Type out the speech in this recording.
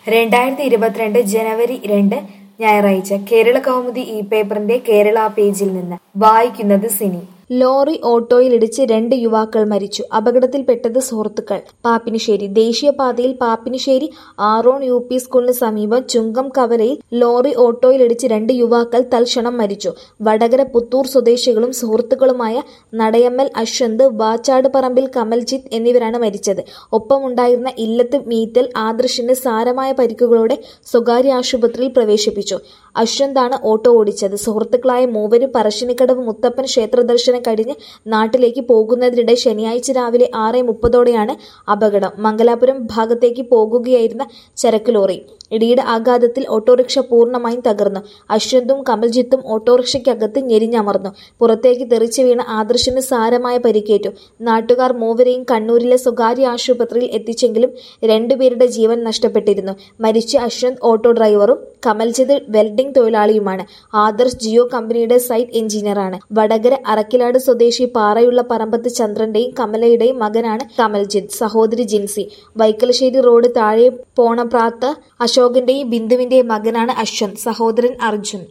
രണ്ടായിരത്തി ഇരുപത്തിരണ്ട് ജനുവരി രണ്ട് ഞായറാഴ്ച കേരള കൗമുദി ഈ പേപ്പറിന്റെ കേരള പേജിൽ നിന്ന് വായിക്കുന്നത് സിനി ലോറി ഓട്ടോയിലിടിച്ച് രണ്ട് യുവാക്കൾ മരിച്ചു അപകടത്തിൽപ്പെട്ടത് സുഹൃത്തുക്കൾ പാപ്പിനിശ്ശേരി ദേശീയപാതയിൽ പാപ്പിനിശ്ശേരി ആറോൺ യു പി സ്കൂളിന് സമീപം ചുങ്കം കവലയിൽ ലോറി ഓട്ടോയിലിടിച്ച് രണ്ട് യുവാക്കൾ തൽക്ഷണം മരിച്ചു വടകര പുത്തൂർ സ്വദേശികളും സുഹൃത്തുക്കളുമായ നടയമ്മൽ അശ്വന്ത് വാച്ചാട് പറമ്പിൽ കമൽജിത്ത് എന്നിവരാണ് മരിച്ചത് ഒപ്പമുണ്ടായിരുന്ന ഇല്ലത്ത് മീത്തൽ ആദർശിന് സാരമായ പരിക്കുകളോടെ സ്വകാര്യ ആശുപത്രിയിൽ പ്രവേശിപ്പിച്ചു അശ്വന്താണ് ഓട്ടോ ഓടിച്ചത് സുഹൃത്തുക്കളായ മൂവരും പറശ്ശിനിക്കടവ് മുത്തപ്പൻ ക്ഷേത്ര ദർശനം കഴിഞ്ഞ് നാട്ടിലേക്ക് പോകുന്നതിനിടെ ശനിയാഴ്ച രാവിലെ ആറ് മുപ്പതോടെയാണ് അപകടം മംഗലാപുരം ഭാഗത്തേക്ക് പോകുകയായിരുന്ന ചരക്ക് ലോറി ഇടിയുടെ ആഘാതത്തിൽ ഓട്ടോറിക്ഷ പൂർണ്ണമായും തകർന്നു അശ്വന്തും കമൽജിത്തും ഓട്ടോറിക്ഷയ്ക്കകത്ത് ഞെരിഞ്ഞമർന്നു പുറത്തേക്ക് തെറിച്ചു വീണ ആദർശിന് സാരമായ പരിക്കേറ്റു നാട്ടുകാർ മൂവരെയും കണ്ണൂരിലെ സ്വകാര്യ ആശുപത്രിയിൽ എത്തിച്ചെങ്കിലും രണ്ടുപേരുടെ ജീവൻ നഷ്ടപ്പെട്ടിരുന്നു മരിച്ച അശ്വന്ത് ഓട്ടോ ഡ്രൈവറും കമൽജിത്ത് വെൽഡിംഗ് തൊഴിലാളിയുമാണ് ആദർശ് ജിയോ കമ്പനിയുടെ സൈറ്റ് എഞ്ചിനീയറാണ് വടകര അറക്കിലാട് സ്വദേശി പാറയുള്ള പറമ്പത്ത് ചന്ദ്രന്റെയും കമലയുടെയും മകനാണ് കമൽജിത്ത് സഹോദരി ജിൻസി വൈക്കലശ്ശേരി റോഡ് താഴെ പോണപ്രാത്ത് അശോകന്റെയും ബിന്ദുവിന്റെയും മകനാണ് അശ്വന്ത് സഹോദരൻ അർജുൻ